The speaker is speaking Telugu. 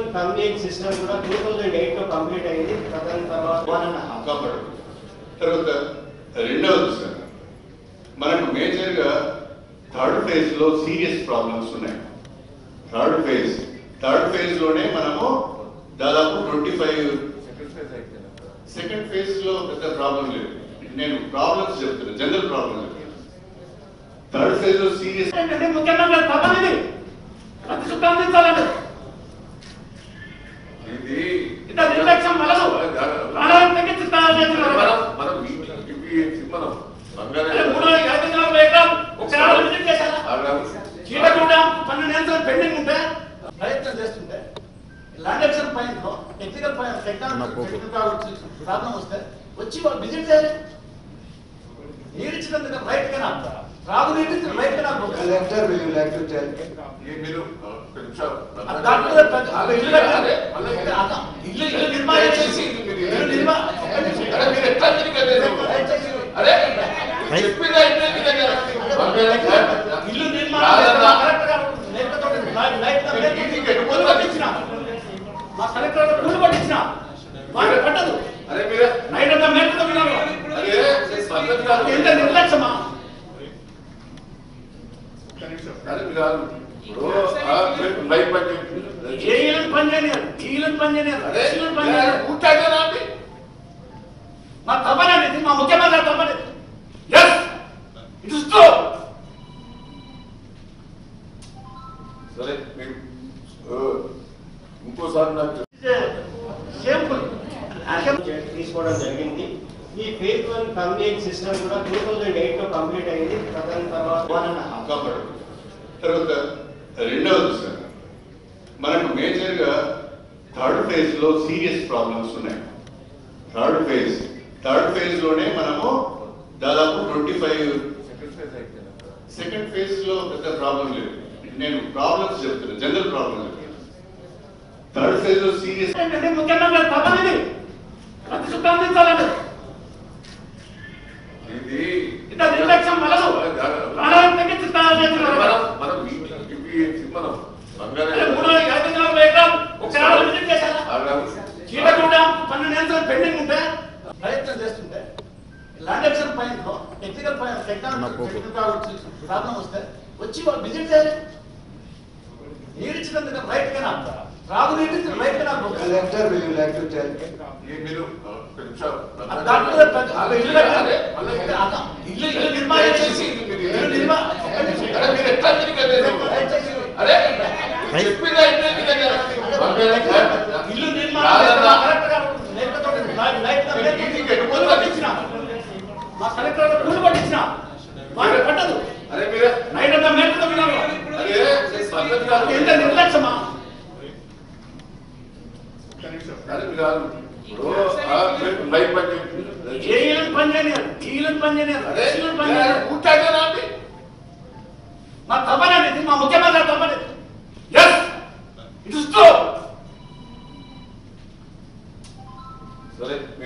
కన్వేయింగ్ సిస్టమ్ కూడా టూ థౌజండ్ ఎయిట్ లో కంప్లీట్ అయింది దాని తర్వాత వన్ అండ్ హాఫ్ కాపాడు తర్వాత రెండవది సార్ మనకు మేజర్గా థర్డ్ ఫేజ్ లో సీరియస్ ప్రాబ్లమ్స్ ఉన్నాయి థర్డ్ ఫేజ్ థర్డ్ ఫేజ్ లోనే మనము దాదాపు ట్వంటీ ఫైవ్ సెకండ్ ఫేజ్ లో పెద్ద ప్రాబ్లం లేదు నేను ప్రాబ్లమ్స్ చెప్తున్నా జనరల్ ప్రాబ్లమ్ చెప్తున్నా థర్డ్ ఫేజ్ లో సీరియస్ ఏంటంటే ముఖ్యమంత్రి తప్పనిది ప్రతి సుఖం అందించాలండి ఇది ఇంత నిర్లక్ష్యం వలదు ప్రాణాలను తగ్గించి తయారు చేస్తున్నారు మనం మనం వీటికి ఇవి మనం బంగారం అరే మూడు ఐదు నలభై ఎకరాలు ఒకసారి విజిట్ చేశారా ఆగాలి. చీటగూడ పన్నెండు ఏళ్ళు పెండింగ్ ఉంటే ప్రయత్నం చేస్తుంటే ల్యాండ్ ఎక్షన్ పైన టెక్నికల్ పైన టెక్నికల్ ప్రాబ్లం వస్తే వచ్చి వాళ్ళు విజిట్ చేయాలి నీరు ఇచ్చినందుకు రైట్ గా త్రాగునీటి రైట్ గా Collector, will you like to tell? ఈ మీరు ఒక్క నిమిషం. దాంట్లో పెద్ద- అదే, ఇల్లు కట్టాలి. అదే, అదే, అదే. ఇల్లు ఇల్లు నిర్మాణం చేసి ఇల్లు నిర్మాణం అరే, మీరు ఎట్లా తిరిగలేదు? అరే, చెప్పిందా ఇంటి దగ్గర? బంగారం కాదు. ఇల్లు నిర్మాణం కాదన్నా. కరెక్ట్ గా లేకపోతే లైట్ లైట్ గా మీరు ఇంటికి కూలి ఎట్టుకోవాలి. పట్టించిన మా కలెక్టర్ గారు కూలి పట్టించిన వారికి పట్టదు అరే మీరే నైట్ అంతా మేరకు వినాలి అరే పద్ధతి కాదు. ఎంత నిర్లక్ష్యమా అరే మీరు ఆగు. ఇప్పుడు, ఆ, మీరు లైట్ పని చేయండి. ఏ ఇల్లు పని చేయనియాలి ఈ ఇల్లు పని చేయనియాలి అరే, ఈ ఇల్లు పని చేయనియాలి కూర్చోగా అండి మా తప్పనేది మా ముఖ్యమంత్రి తప్పనేది ఎస్ ఇట్ ఇస్ ట్రూ సరే మీరు ఆ, ఇంకోసారి నాకు షేమ్ఫుల్ తీసుకోవడం జరిగింది ఈ ఫేజ్ వన్ కన్వేయింగ్ సిస్టమ్ కూడా టూ థౌజండ్ ఎయిట్ లో కంప్లీట్ అయింది దాని తర్వాత వన్ అండ్ హాఫ్ కాపాడు తర్వాత రెండవది సార్ మనకు మేజర్గా థర్డ్ ఫేజ్ లో సీరియస్ ప్రాబ్లమ్స్ ఉన్నాయి థర్డ్ ఫేజ్ థర్డ్ ఫేజ్ లోనే మనము దాదాపు ట్వంటీ ఫైవ్ సెకండ్ ఫేజ్ లో పెద్ద ప్రాబ్లం లేదు నేను ప్రాబ్లమ్స్ చెప్తున్నా జనరల్ ప్రాబ్లం చెప్తున్నా థర్డ్ ఫేజ్ లో సీరియస్ ఏంటంటే ముఖ్యమంత్రి తప్పనిది ప్రతి సుఖం అందించాలండి ఇది ఇంత నిర్లక్ష్యం వలదు ప్రాణాలను తగ్గించి తయారు చేస్తున్నారు మనం మనం వీటికి ఇవి మనం అరే మూడు బంగారం ఐదు నలభై ఎకరాలు ఒకసారి విజిట్ చేశారా ఆగాలి. చీటగూడ పన్నెండు ఏళ్ళు పెండింగ్ ఉంటే ప్రయత్నం చేస్తుంటే ల్యాండ్ ఎక్షన్ పైన టెక్నికల్ పైన టెక్నికల్ ప్రాబ్లం వస్తే వచ్చి వాళ్ళు విజిట్ చేయాలి నీరు ఇచ్చినందుకు రైట్ గా త్రాగునీటి రైట్ గా Collector, will you like to tell? ఈ మీరు ఒక్క నిమిషం. దాంట్లో పెద్ద- అదే, ఇల్లు కట్టాలి. అదే, ఇల్లు ఇల్లు నిర్మాణం చేసి ఇల్లు నిర్మాణం అరే, మీరు ఎట్లా తిరిగలేదు? అరే, చెప్పిందా ఇంటి దగ్గర? బంగారం కాదు. ఇల్లు నిర్మాణం కాదన్నా. కరెక్ట్ గా లేకపోతే లైట్ లైట్ గా మీరు ఇంటికి కూలి ఎట్టుకోవాలి. పట్టించిన మా కలెక్టర్ గారు కూలి పట్టించిన వారికి పట్టదు అరే మీరే నైట్ అంతా మేరకు వినాలి అరే పద్ధతి కాదు. ఎంత నిర్లక్ష్యమా అరే మీరు ఆగు. ఇప్పుడు, ఆ, మీరు లైట్ పని చేయండి. ఏ ఇల్లు పని చేయనియాలి ఈ ఇల్లు పని చేయనియాలి అరే, ఈ ఇల్లు పని చేయనియాలి కూర్చోగా అండి మా తప్పనేది మా ముఖ్యమంత్రి తప్పనేది ఎస్ ఇట్ ఇస్ ట్రూ సరే